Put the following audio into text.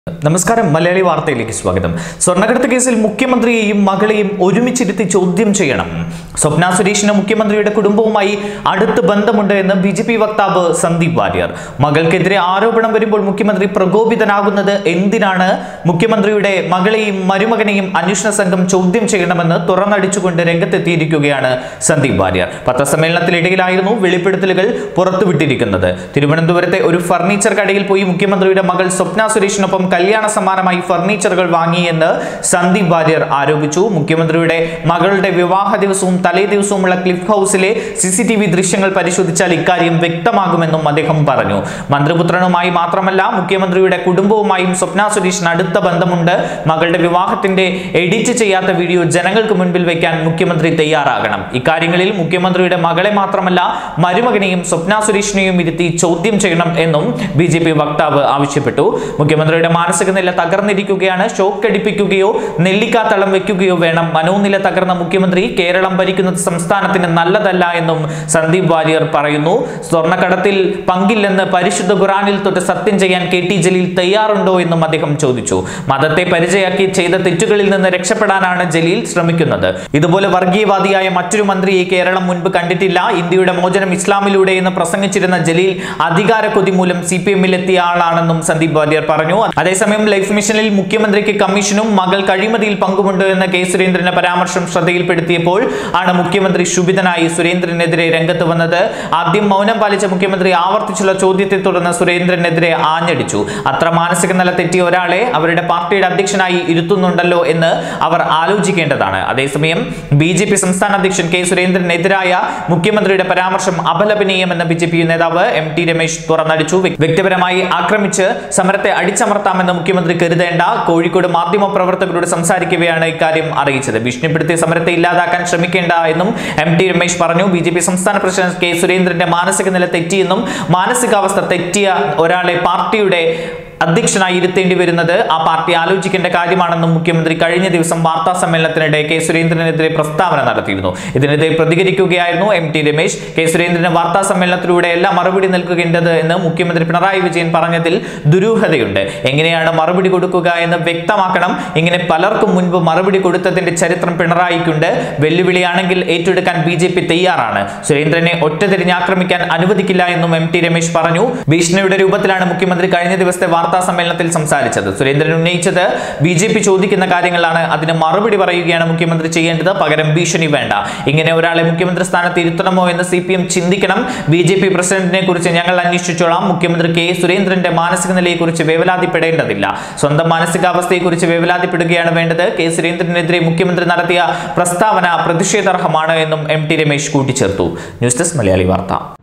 നമസ്കാരം മലയാളി വാർത്തയിലേക്ക് സ്വാഗതം സ്വർണ്ണക്കടത്ത് കേസിൽ മുഖ്യമന്ത്രിയെയും മകളെയും ഒരുമിച്ചിരുത്തി ചോദ്യം ചെയ്യണം സ്വപ്ന സുരേഷിന് മുഖ്യമന്ത്രിയുടെ കുടുംബവുമായി അടുത്ത് ബന്ധമുണ്ട് എന്ന് ബി ജെ പി വക്താവ് സന്ദീപ് വാര്യർ മകൾക്കെതിരെ ആരോപണം വരുമ്പോൾ മുഖ്യമന്ത്രി പ്രകോപിതനാകുന്നത് എന്തിനാണ് മുഖ്യമന്ത്രിയുടെ മകളെയും മരുമകനെയും അന്വേഷണ സംഘം ചോദ്യം ചെയ്യണമെന്ന് തുറന്നടിച്ചുകൊണ്ട് രംഗത്തെത്തിയിരിക്കുകയാണ് സന്ദീപ് വാര്യർ പത്രസമ്മേളനത്തിനിടയിലായിരുന്നു വെളിപ്പെടുത്തലുകൾ പുറത്തുവിട്ടിരിക്കുന്നത് തിരുവനന്തപുരത്തെ ഒരു ഫർണിച്ചർ കടയിൽ പോയി മുഖ്യമന്ത്രിയുടെ മകൾ സ്വപ്ന സുരേഷിനൊപ്പം കല്യാണ സമ്മാനമായി ഫർണിച്ചറുകൾ വാങ്ങിയെന്ന് സന്ദീപ് വാര്യർ ആരോപിച്ചു മുഖ്യമന്ത്രിയുടെ മകളുടെ വിവാഹ ദിവസവും തലേ ദിവസവുമുള്ള ക്ലിഫ് ഹൗസിലെ സി സി ടി വി ദൃശ്യങ്ങൾ പരിശോധിച്ചാൽ ഇക്കാര്യം വ്യക്തമാകുമെന്നും അദ്ദേഹം പറഞ്ഞു മന്ത്രിപുത്രനുമായി മാത്രമല്ല മുഖ്യമന്ത്രിയുടെ കുടുംബവുമായും സ്വപ്ന സുരേഷിന് അടുത്ത ബന്ധമുണ്ട് മകളുടെ വിവാഹത്തിന്റെ എഡിറ്റ് ചെയ്യാത്ത വീഡിയോ ജനങ്ങൾക്ക് മുൻപിൽ വെക്കാൻ മുഖ്യമന്ത്രി തയ്യാറാകണം ഇക്കാര്യങ്ങളിൽ മുഖ്യമന്ത്രിയുടെ മകളെ മാത്രമല്ല മരുമകനെയും സ്വപ്ന സുരേഷിനെയും ഇരുത്തി ചോദ്യം ചെയ്യണം എന്നും ബി ജെ പി വക്താവ് ആവശ്യപ്പെട്ടു മുഖ്യമന്ത്രിയുടെ മാനസിക നില തകർന്നിരിക്കുകയാണ് ഷോക്ക് അടിപ്പിക്കുകയോ നെല്ലിക്കാത്തളം വെക്കുകയോ വേണം മനോനില തകർന്ന മുഖ്യമന്ത്രി കേരളം ഭരിക്കുന്നത് സംസ്ഥാനത്തിന് നല്ലതല്ല എന്നും സന്ദീപ് വാര്യർ പറയുന്നു സ്വർണ്ണക്കടത്തിൽ പങ്കില്ലെന്ന് പരിശുദ്ധ ഖുറാനിൽ തൊട്ട് സത്യം ചെയ്യാൻ കെ ടി ജലീൽ തയ്യാറുണ്ടോ എന്നും അദ്ദേഹം ചോദിച്ചു മതത്തെ പരിചയാക്കി ചെയ്ത തെറ്റുകളിൽ നിന്ന് രക്ഷപ്പെടാനാണ് ജലീൽ ശ്രമിക്കുന്നത് ഇതുപോലെ വർഗീയവാദിയായ മറ്റൊരു മന്ത്രിയെ കേരളം മുൻപ് കണ്ടിട്ടില്ല ഇന്ത്യയുടെ മോചനം ഇസ്ലാമിലൂടെ എന്ന് പ്രസംഗിച്ചിരുന്ന ജലീൽ അധികാര കൊതി മൂലം സി പി എമ്മിൽ എത്തിയ ആളാണെന്നും സന്ദീപ് വാര്യർ പറഞ്ഞു അതേസമയം ലൈഫ് മിഷനിൽ മുഖ്യമന്ത്രിക്ക് കമ്മീഷനും മകൾ കഴിമതിയിൽ പങ്കുമുണ്ട് എന്ന കെ സുരേന്ദ്രന്റെ പരാമർശം ശ്രദ്ധയിൽപ്പെടുത്തിയപ്പോൾ ആണ് മുഖ്യമന്ത്രി ശുഭിതനായി സുരേന്ദ്രനെതിരെ രംഗത്ത് വന്നത് ആദ്യം മൗനം പാലിച്ച മുഖ്യമന്ത്രി ആവർത്തിച്ചുള്ള ചോദ്യത്തെ തുടർന്ന് സുരേന്ദ്രനെതിരെ ആഞ്ഞടിച്ചു അത്ര മാനസിക നില തെറ്റിയ ഒരാളെ അവരുടെ പാർട്ടിയുടെ അധ്യക്ഷനായി ഇരുത്തുന്നുണ്ടല്ലോ എന്ന് അവർ ആലോചിക്കേണ്ടതാണ് അതേസമയം ബി ജെ പി സംസ്ഥാന അധ്യക്ഷൻ കെ സുരേന്ദ്രനെതിരായ മുഖ്യമന്ത്രിയുടെ പരാമർശം അപലപനീയമെന്ന് ബി ജെ പി നേതാവ് എം ടി രമേശ് തുറന്നടിച്ചു വ്യ- വ്യക്തിപരമായി ആക്രമിച്ച് സമരത്തെ അടിച്ചമർത്താമെന്ന് മുഖ്യമന്ത്രി കരുതേണ്ട കോഴിക്കോട് മാധ്യമ പ്രവർത്തകരോട് സംസാരിക്കവെയാണ് ഇക്കാര്യം അറിയിച്ചത് ഭീഷണിപ്പെടുത്തി സമരത്തെ ഇല്ലാതാക്കാൻ ശ്രമിക്കേണ്ട എന്നും എം ടി രമേശ് പറഞ്ഞു ബി ജെ പി സംസ്ഥാന പ്രസിഡന്റ് കെ സുരേന്ദ്രന്റെ മാനസിക നില തെറ്റിയെന്നും മാനസികാവസ്ഥ തെറ്റിയ ഒരാളെ പാർട്ടിയുടെ അധ്യക്ഷനായി ഇരുത്തേണ്ടി വരുന്നത് ആ പാർട്ടി ആലോചിക്കേണ്ട കാര്യമാണെന്നും മുഖ്യമന്ത്രി കഴിഞ്ഞ ദിവസം വാർത്താ സമ്മേളനത്തിനിടെ കെ സുരേന്ദ്രനെതിരെ പ്രസ്താവന നടത്തിയിരുന്നു ഇതിനെതിരെ പ്രതികരിക്കുകയായിരുന്നു എം ടി രമേശ് കെ സുരേന്ദ്രന് വാർത്താ സമ്മേളനത്തിലൂടെ എല്ലാം മറുപടി നൽകേണ്ടത് എന്ന് മുഖ്യമന്ത്രി പിണറായി വിജയൻ പറഞ്ഞതിൽ ദുരൂഹതയുണ്ട് എങ്ങനെയാണ് മറുപടി കൊടുക്കുക എന്ന് വ്യക്തമാക്കണം ഇങ്ങനെ പലർക്കും മുൻപ് മറുപടി കൊടുത്തതിന്റെ ചരിത്രം പിണറായിക്കുണ്ട് വെല്ലുവിളിയാണെങ്കിൽ ഏറ്റെടുക്കാൻ ബി ജെ പി തയ്യാറാണ് സുരേന്ദ്രനെ ഒറ്റതിരിഞ്ഞ് ആക്രമിക്കാൻ അനുവദിക്കില്ല എന്നും എം ടി രമേശ് പറഞ്ഞു ഭീഷണിയുടെ രൂപത്തിലാണ് മുഖ്യമന്ത്രി കഴിഞ്ഞ ദിവസത്തെ വാർത്താ സമ്മേളനത്തിൽ സംസാരിച്ചത് സുരേന്ദ്രൻ ഉന്നയിച്ചത് ബി ജെ പി ചോദിക്കുന്ന കാര്യങ്ങളാണ് അതിന് മറുപടി പറയുകയാണ് മുഖ്യമന്ത്രി ചെയ്യേണ്ടത് പകരം ഭീഷണി വേണ്ട ഇങ്ങനെ ഒരാളെ മുഖ്യമന്ത്രി സ്ഥാനത്ത് ഇരുത്തണമോ എന്ന് സി പി എം ചിന്തിക്കണം ബി ജെ പി പ്രസിഡന്റിനെ കുറിച്ച് ഞങ്ങൾ അന്വേഷിച്ചോളാം മുഖ്യമന്ത്രി കെ സുരേന്ദ്രന്റെ മാനസിക നിലയെക്കുറിച്ച് വേവലാതിപ്പെടേണ്ടതില്ല സ്വന്തം മാനസികാവസ്ഥയെക്കുറിച്ച് വേവലാതിപ്പെടുകയാണ് വേണ്ടത് കെ സുരേന്ദ്രനെതിരെ മുഖ്യമന്ത്രി നടത്തിയ പ്രസ്താവന പ്രതിഷേധാർഹമാണ് എന്നും എം ടി രമേശ് കൂട്ടിച്ചേർത്തു ന്യൂസ് ഡെസ്ക് മലയാളി വാർത്ത